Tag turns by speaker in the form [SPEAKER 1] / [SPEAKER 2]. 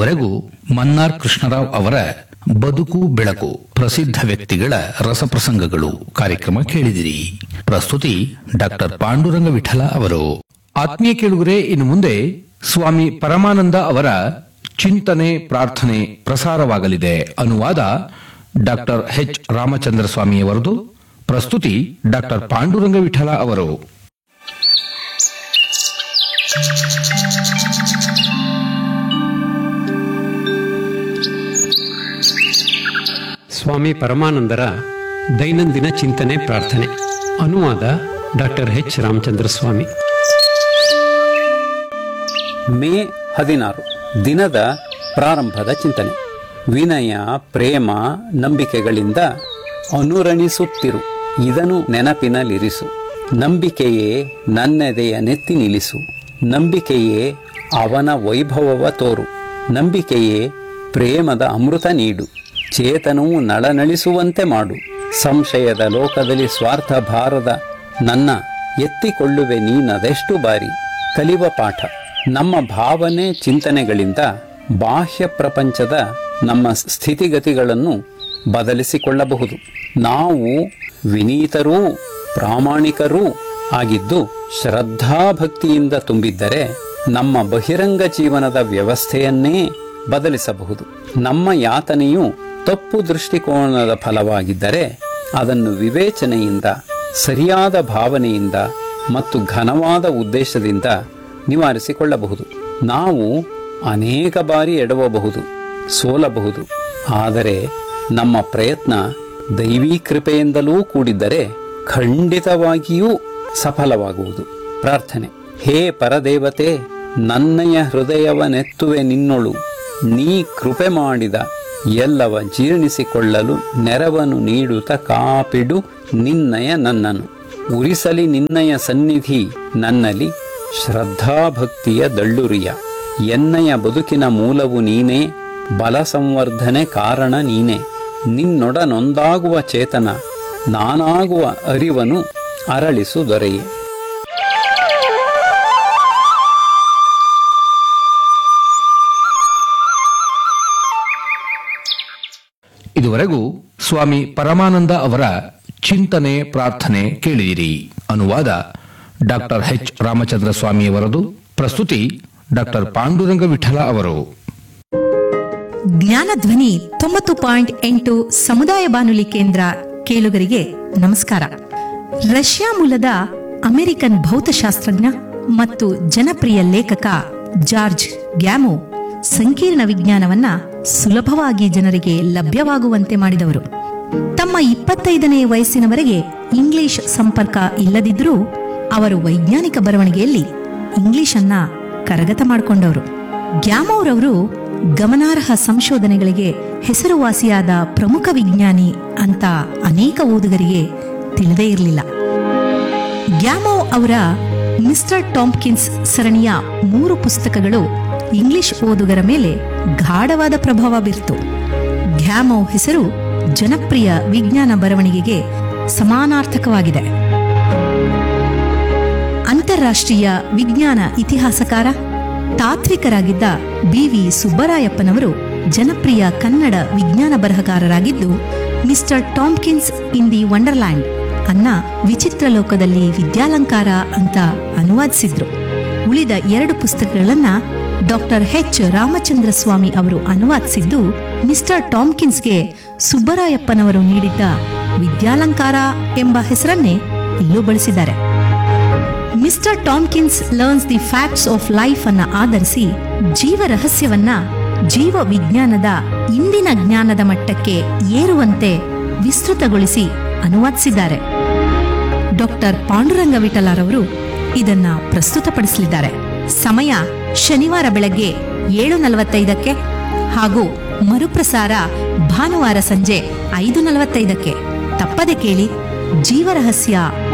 [SPEAKER 1] ಇದುವರೆಗೂ ಮನ್ನಾರ್ ಕೃಷ್ಣರಾವ್ ಅವರ ಬದುಕು ಬೆಳಕು ಪ್ರಸಿದ್ಧ ವ್ಯಕ್ತಿಗಳ ರಸಪ್ರಸಂಗಗಳು ಕಾರ್ಯಕ್ರಮ ಕೇಳಿದಿರಿ ಪ್ರಸ್ತುತಿ ಡಾಕ್ಟರ್ ಪಾಂಡುರಂಗ ವಿಠಲ ಅವರು ಆತ್ಮೀಯ ಕೇಳುಗರೆ ಇನ್ನು ಮುಂದೆ ಸ್ವಾಮಿ ಪರಮಾನಂದ ಅವರ ಚಿಂತನೆ ಪ್ರಾರ್ಥನೆ ಪ್ರಸಾರವಾಗಲಿದೆ ಅನುವಾದ ಡಾಕ್ಟರ್ ಎಚ್ ರಾಮಚಂದ್ರ ಸ್ವಾಮಿಯವರದು ಪ್ರಸ್ತುತಿ ಡಾಕ್ಟರ್ ಪಾಂಡುರಂಗ ವಿಠಲ ಅವರು
[SPEAKER 2] ಸ್ವಾಮಿ ಪರಮಾನಂದರ ದೈನಂದಿನ ಚಿಂತನೆ ಪ್ರಾರ್ಥನೆ ಅನುವಾದ doctor H Ramachandra Swamy
[SPEAKER 3] May ಹದಿನಾರು ದಿನದ ಪ್ರಾರಂಭದ ಚಿಂತನೆ ವಿನಯ ಪ್ರೇಮ ನಂಬಿಕೆಗಳಿಂದ ಅನುರಣಿಸುತ್ತಿರು ಇದನ್ನು ನೆನಪಿನಲ್ಲಿರಿಸು ನಂಬಿಕೆಯೇ ನನ್ನೆದೆಯ ನೆತ್ತಿ ನಿಲ್ಲಿಸು ನಂಬಿಕೆಯೇ ಅವನ ವೈಭವವ ತೋರು ನಂಬಿಕೆಯೇ ಪ್ರೇಮದ ಅಮೃತ ನೀಡು ಚೇತನವು ನಳನಳಿಸುವಂತೆ ಮಾಡು ಸಂಶಯದ ಲೋಕದಲ್ಲಿ ಸ್ವಾರ್ಥ ಭಾರದ ನನ್ನ ಎತ್ತಿಕೊಳ್ಳುವೆ ನೀನದೆಷ್ಟು ಬಾರಿ ಕಲಿವ ಪಾಠ ನಮ್ಮ ಭಾವನೆ ಚಿಂತನೆಗಳಿಂದ ಬಾಹ್ಯ ಪ್ರಪಂಚದ ನಮ್ಮ ಸ್ಥಿತಿಗತಿಗಳನ್ನು ಬದಲಿಸಿಕೊಳ್ಳಬಹುದು ನಾವು ವಿನೀತರೂ ಪ್ರಾಮಾಣಿಕರೂ ಆಗಿದ್ದು ಶ್ರದ್ಧಾಭಕ್ತಿಯಿಂದ ತುಂಬಿದ್ದರೆ ನಮ್ಮ ಬಹಿರಂಗ ಜೀವನದ ವ್ಯವಸ್ಥೆಯನ್ನೇ ಬದಲಿಸಬಹುದು ನಮ್ಮ ಯಾತನೆಯು ತಪ್ಪು ದೃಷ್ಟಿಕೋನದ ಫಲವಾಗಿದ್ದರೆ ಅದನ್ನು ವಿವೇಚನೆಯಿಂದ ಸರಿಯಾದ ಭಾವನೆಯಿಂದ ಮತ್ತು ಘನವಾದ ಉದ್ದೇಶದಿಂದ ನಿವಾರಿಸಿಕೊಳ್ಳಬಹುದು ನಾವು ಅನೇಕ ಬಾರಿ ಎಡವಬಹುದು ಸೋಲಬಹುದು ಆದರೆ ನಮ್ಮ ಪ್ರಯತ್ನ ದೈವೀ ಕೃಪೆಯಿಂದಲೂ ಕೂಡಿದ್ದರೆ ಖಂಡಿತವಾಗಿಯೂ ಸಫಲವಾಗುವುದು ಪ್ರಾರ್ಥನೆ ಹೇ ಪರದೇವತೆ ನನ್ನಯ ಹೃದಯವನೆತ್ತುವೆ ನಿನ್ನೊಳು ನೀ ಕೃಪೆ ಮಾಡಿದ ಎಲ್ಲವ ಜೀರ್ಣಿಸಿಕೊಳ್ಳಲು ನೆರವನ್ನು ನೀಡುತ್ತ ಕಾಪಿಡು ನಿನ್ನಯ ನನ್ನನು ಉರಿಸಲಿ ನಿನ್ನಯ ಸನ್ನಿಧಿ ನನ್ನಲ್ಲಿ ಶ್ರದ್ಧಾಭಕ್ತಿಯ ದಳ್ಳುರಿಯ ಎನ್ನಯ ಬದುಕಿನ ಮೂಲವು ನೀನೇ ಬಲ ಸಂವರ್ಧನೆ ಕಾರಣ ನೀನೇ ನಿನ್ನೊಡನೊಂದಾಗುವ ಚೇತನ ನಾನಾಗುವ ಅರಿವನು ಅರಳಿಸು ದೊರೆಯೇ
[SPEAKER 1] ಇದುವರೆಗೂ ಸ್ವಾಮಿ ಪರಮಾನಂದ ಅವರ ಚಿಂತನೆ ಪ್ರಾರ್ಥನೆ ಕೇಳಿದಿರಿ ಅನುವಾದ ಡಾಕ್ಟರ್ ಎಚ್ ರಾಮಚಂದ್ರ ಸ್ವಾಮಿಯವರದು ಪ್ರಸ್ತುತಿ ಡಾಕ್ಟರ್ ಪಾಂಡುರಂಗ ವಿಠಲ ಅವರು
[SPEAKER 4] ಜ್ಞಾನಧ್ವನಿ ತೊಂಬತ್ತು ಪಾಯಿಂಟ್ ಎಂಟು ಸಮುದಾಯ ಬಾನುಲಿ ಕೇಂದ್ರ ಕೇಳುಗರಿಗೆ ನಮಸ್ಕಾರ ರಷ್ಯಾ ಮೂಲದ ಅಮೆರಿಕನ್ ಭೌತಶಾಸ್ತ್ರಜ್ಞ ಮತ್ತು ಜನಪ್ರಿಯ ಲೇಖಕ ಜಾರ್ಜ್ ಗ್ಯಾಮೋ ಸಂಕೀರ್ಣ ವಿಜ್ಞಾನವನ್ನ ಸುಲಭವಾಗಿ ಜನರಿಗೆ ಲಭ್ಯವಾಗುವಂತೆ ಮಾಡಿದವರು ತಮ್ಮ ಇಪ್ಪತ್ತೈದನೇ ವಯಸ್ಸಿನವರೆಗೆ ಇಂಗ್ಲಿಷ್ ಸಂಪರ್ಕ ಇಲ್ಲದಿದ್ದರೂ ಅವರು ವೈಜ್ಞಾನಿಕ ಬರವಣಿಗೆಯಲ್ಲಿ ಇಂಗ್ಲಿಷ್ ಅನ್ನ ಕರಗತ ಮಾಡಿಕೊಂಡವರು ಗ್ಯಾಮೋರವರು ಗಮನಾರ್ಹ ಸಂಶೋಧನೆಗಳಿಗೆ ಹೆಸರುವಾಸಿಯಾದ ಪ್ರಮುಖ ವಿಜ್ಞಾನಿ ಅಂತ ಅನೇಕ ಓದುಗರಿಗೆ ತಿಳಿದೇ ಇರಲಿಲ್ಲ ಗ್ಯಾಮೋ ಅವರ ಮಿಸ್ಟರ್ ಟಾಂಪ್ಕಿನ್ಸ್ ಸರಣಿಯ ಮೂರು ಪುಸ್ತಕಗಳು ಇಂಗ್ಲಿಷ್ ಓದುಗರ ಮೇಲೆ ಗಾಢವಾದ ಪ್ರಭಾವ ಬೀರ್ತು ಗ್ಯಾಮೋ ಹೆಸರು ಜನಪ್ರಿಯ ವಿಜ್ಞಾನ ಬರವಣಿಗೆಗೆ ಸಮಾನಾರ್ಥಕವಾಗಿದೆ ಅಂತಾರಾಷ್ಟ್ರೀಯ ವಿಜ್ಞಾನ ಇತಿಹಾಸಕಾರ ತಾತ್ವಿಕರಾಗಿದ್ದ ಬಿವಿ ಸುಬ್ಬರಾಯಪ್ಪನವರು ಜನಪ್ರಿಯ ಕನ್ನಡ ವಿಜ್ಞಾನ ಬರಹಗಾರರಾಗಿದ್ದು mister Tompkins in the Wonderland ಅನ್ನ ವಿಚಿತ್ರ ಲೋಕದಲ್ಲಿ ವಿದ್ಯಾಲಂಕಾರ ಅಂತ ಅನುವಾದಿಸಿದ್ರು ಉಳಿದ ಎರಡು ಪುಸ್ತಕಗಳನ್ನ ಡಾಕ್ಟರ್ ಎಚ್ ರಾಮಚಂದ್ರ ಸ್ವಾಮಿ ಅವರು ಅನುವಾದಿಸಿದ್ದು ಮಿಸ್ಟರ್ ಟಾಮ್ಕಿನ್ಸ್ಗೆ ಸುಬ್ಬರಾಯಪ್ಪನವರು ನೀಡಿದ್ದ ವಿದ್ಯಾಲಂಕಾರ ಎಂಬ ಹೆಸರನ್ನೇ ಇಲ್ಲೂ ಬಳಸಿದ್ದಾರೆ mister Tompkins learns the facts of life ಅನ್ನ ಆಧರಿಸಿ ಜೀವ ರಹಸ್ಯವನ್ನ ಜೀವ ವಿಜ್ಞಾನದ ಇಂದಿನ ಜ್ಞಾನದ ಮಟ್ಟಕ್ಕೆ ಏರುವಂತೆ ವಿಸ್ತೃತಗೊಳಿಸಿ ಅನುವಾದಿಸಿದ್ದಾರೆ ಡಾಕ್ಟರ್ ಪಾಂಡುರಂಗ ವಿಠಲಾರವರು ಇದನ್ನ ಪ್ರಸ್ತುತಪಡಿಸಲಿದ್ದಾರೆ ಸಮಯ ಶನಿವಾರ ಬೆಳಗ್ಗೆ ಏಳು ನಲವತ್ತೈದಕ್ಕೆ ಹಾಗೂ ಮರುಪ್ರಸಾರ ಭಾನುವಾರ ಸಂಜೆ ಐದು ನಲವತ್ತೈದಕ್ಕೆ ತಪ್ಪದೆ ಕೇಳಿ ಜೀವರಹಸ್ಯ